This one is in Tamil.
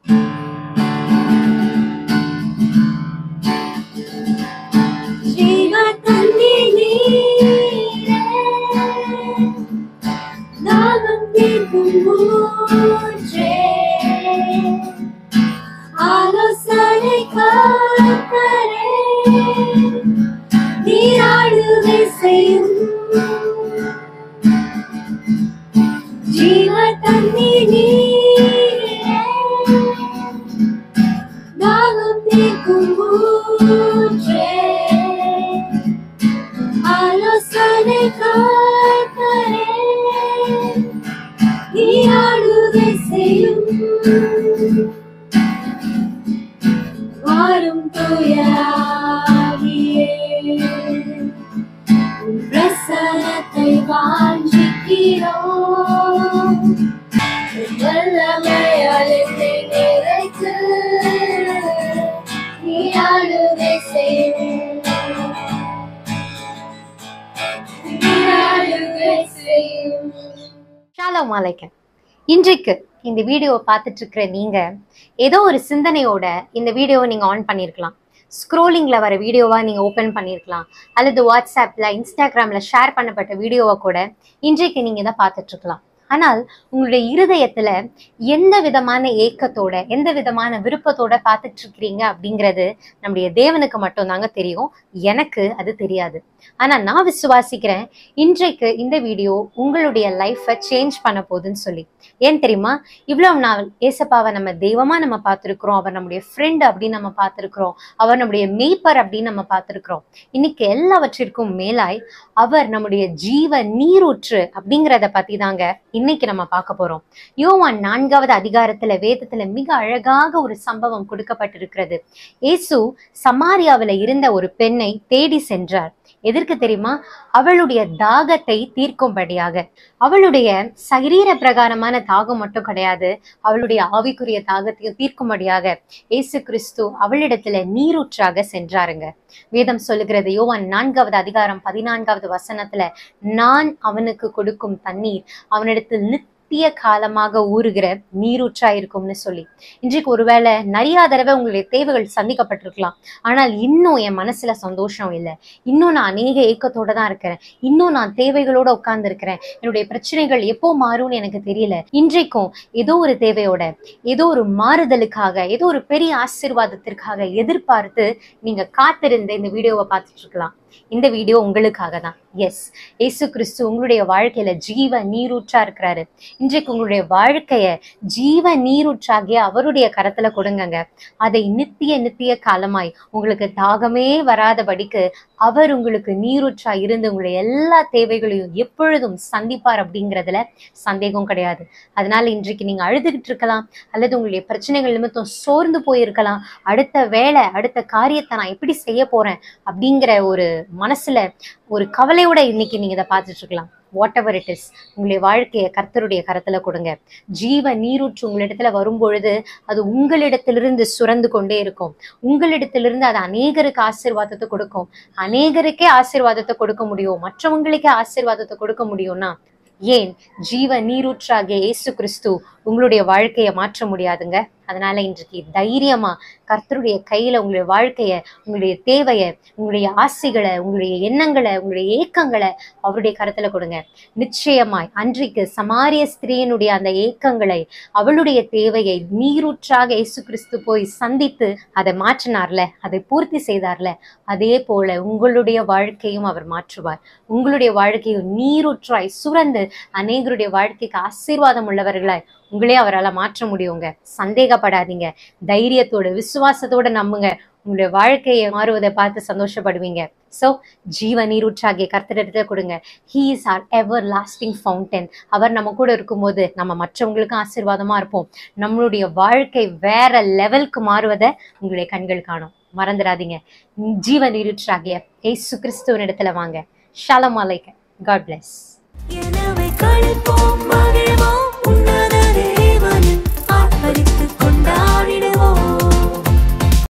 ஜீவ தண்ணி நீரே தாகம் தீர்க்கும் ஊற்றே ஆலோசனை காத்தரே நீராடுகை செய்யும் ஜீவ தண்ணி நீரே தாகம் தீர்க்கும் ஊற்றே ஆலோசனை காத்தரே நீராடுகை செய்யும் வாரும் தூயாகியே உன் பிரசனத்தை வாஞ்சிக்கிறோம் உன் வல்லமையால் என்னை நிறைத்து நீ ஆளுகை செய்யும் நீ ஆளுகை செய்யும் ஷாலோம் அலைக்கன் இன்றைக்கு இந்த வீடியோவை பார்த்துட்டு இருக்கிற நீங்க ஏதோ ஒரு சிந்தனையோட இந்த வீடியோவை நீங்க ஆன் பண்ணியிருக்கலாம் ஸ்க்ரோலிங்ல வர வீடியோவா நீங்க ஓபன் பண்ணியிருக்கலாம் அல்லது வாட்ஸ்அப்ல இன்ஸ்டாகிராம்ல ஷேர் பண்ணப்பட்ட வீடியோவை கூட இன்றைக்கு நீங்க இதை பார்த்துட்டு இருக்கலாம் ஆனால் உங்களுடைய இருதயத்துல எந்த விதமான ஏக்கத்தோட எந்த விதமான விருப்பத்தோட பார்த்துட்டு இருக்கிறீங்க அப்படிங்கிறது நம்முடைய தேவனுக்கு மட்டும்தாங்க தெரியும் எனக்கு அது தெரியாது ஆனா நான் விசுவாசிக்கிறேன் இன்றைக்கு இந்த வீடியோ உங்களுடைய லைஃப்பை சேஞ்ச் பண்ண போகுதுன்னு சொல்லி ஏன் தெரியுமா இவ்வளவு நாள் ஏசப்பாவை நம்ம தெய்வமா நம்ம பார்த்திருக்கிறோம் அவர் நம்முடைய ஃப்ரெண்ட் அப்படின்னு நம்ம பார்த்திருக்கிறோம் அவர் நம்முடைய மேய்ப்பர் அப்படின்னு நம்ம பார்த்திருக்கிறோம் இன்னைக்கு எல்லாவற்றிற்கும் மேலாய் அவர் நம்முடைய ஜீவ நீரூற்று அப்படிங்கிறத பத்தி தாங்க இன்னைக்கு நம்ம பார்க்க போறோம் யோவான் நான்காவது அதிகாரத்துல வேதத்துல மிக அழகாக ஒரு சம்பவம் கொடுக்கப்பட்டிருக்கிறது இயேசு சமாரியாவுல இருந்த ஒரு பெண்ணை தேடி சென்றார் எதற்கு தெரியுமா அவளுடைய தாகத்தை தீர்க்கும்படியாக அவளுடைய சரீர பிரகாரமான தாகம் மட்டும் கிடையாது அவளுடைய ஆவிக்குரிய தாகத்தையும் தீர்க்கும்படியாக இயேசு கிறிஸ்து அவளிடத்துல நீரூற்றாக சென்றாருங்க வேதம் சொல்லுகிறது யோவான் நான்காவது அதிகாரம் பதினான்காவது வசனத்துல நான் அவனுக்கு கொடுக்கும் தண்ணீர் அவனிடத்தில் நித்திய காலமாக ஊறுகிற நீரூற்றா இருக்கும்னு சொல்லி இன்றைக்கு ஒருவேளை நிறைய தடவை உங்களுடைய தேவைகள் சந்திக்கப்பட்டிருக்கலாம் ஆனால் இன்னும் என் மனசுல சந்தோஷம் இல்லை இன்னும் நான் அநேக ஏக்கத்தோட தான் இருக்கிறேன் இன்னும் நான் தேவைகளோட உட்கார்ந்து இருக்கிறேன் என்னுடைய பிரச்சனைகள் எப்போ மாறும்னு எனக்கு தெரியல இன்றைக்கும் ஏதோ ஒரு தேவையோட ஏதோ ஒரு மாறுதலுக்காக ஏதோ ஒரு பெரிய ஆசீர்வாதத்திற்காக எதிர்பார்த்து நீங்க காத்திருந்த இந்த வீடியோவை பார்த்துட்டு இருக்கலாம் இந்த வீடியோ உங்களுக்காக தான் எஸ் இயேசு கிறிஸ்து உங்களுடைய வாழ்க்கையில ஜீவ நீரூற்றா இருக்கிறாரு இன்றைக்கு உங்களுடைய வாழ்க்கைய ஜீவ நீரூற்றாகிய அவருடைய கரத்துல கொடுங்கங்க அதை நித்திய நித்திய காலமாய் உங்களுக்கு தாகமே வராதபடிக்கு அவர் உங்களுக்கு நீரூற்றா இருந்து உங்களுடைய எல்லா தேவைகளையும் எப்பொழுதும் சந்திப்பார் அப்படிங்கிறதுல சந்தேகம் கிடையாது அதனால இன்றைக்கு நீங்க அழுதுகிட்டு இருக்கலாம் அல்லது உங்களுடைய பிரச்சனைகள் நிமித்தம் சோர்ந்து போயிருக்கலாம் அடுத்த வேலை அடுத்த காரியத்தை நான் எப்படி செய்ய போறேன் அப்படிங்கிற ஒரு மனசுல ஒரு கவலையோட இன்னைக்கு நீங்க இதை பார்த்துட்டு இருக்கலாம் வாட் எவர் இட் இஸ் உங்களுடைய வாழ்க்கையை கர்த்தருடைய கரத்துல கொடுங்க ஜீவ நீரூற்று உங்களிடத்துல வரும்பொழுது அது உங்களிடத்திலிருந்து சுரந்து கொண்டே இருக்கும் உங்களிடத்திலிருந்து அது அநேகருக்கு ஆசீர்வாதத்தை கொடுக்கும் அநேகருக்கே ஆசீர்வாதத்தை கொடுக்க முடியும் மற்றவங்களுக்கே ஆசீர்வாதத்தை கொடுக்க முடியும்னா ஏன் ஜீவ நீரூற்றாகிய இயேசு கிறிஸ்து உங்களுடைய வாழ்க்கையை மாற்ற முடியாதுங்க அதனால இன்றைக்கு தைரியமா கர்த்தருடைய கையில உங்களுடைய வாழ்க்கைய உங்களுடைய தேவைய உங்களுடைய ஆசைகளை உங்களுடைய எண்ணங்களை உங்களுடைய ஏக்கங்களை அவருடைய கருத்துல கொடுங்க நிச்சயமாய் அன்றைக்கு சமாரிய ஸ்திரீயினுடைய அந்த ஏக்கங்களை அவளுடைய தேவையை நீரூற்றாக இயேசு கிறிஸ்து போய் சந்தித்து அதை மாற்றினார்ல அதை பூர்த்தி செய்தார்ல அதே போல உங்களுடைய வாழ்க்கையும் அவர் மாற்றுவார் உங்களுடைய வாழ்க்கையும் நீரூற்றாய் சுரந்து அநேகருடைய வாழ்க்கைக்கு ஆசீர்வாதம் உள்ளவர்களாய் உங்களே அவரால் மாற்ற முடியுங்க சந்தேகப்படாதீங்க தைரியத்தோட விசுவாசத்தோட நம்புங்க உங்களுடைய வாழ்க்கையை மாறுவதை பார்த்து சந்தோஷப்படுவீங்க ஸோ ஜீவ நீரூற்றாகிய கர்த்தரிடத்துல கொடுங்க he is our everlasting fountain அவர் நம்ம கூட இருக்கும்போது நம்ம மற்றவங்களுக்கும் ஆசீர்வாதமா இருப்போம் நம்மளுடைய வாழ்க்கை வேற லெவலுக்கு மாறுவதை உங்களுடைய கண்கள் காணும் மறந்துடாதீங்க ஜீவ நீரூற்றாகிய ஏசு கிறிஸ்துவின் இடத்துல வாங்க ஷலம் அலைக்க காட் பிளஸ் எனவே கழிப்போம்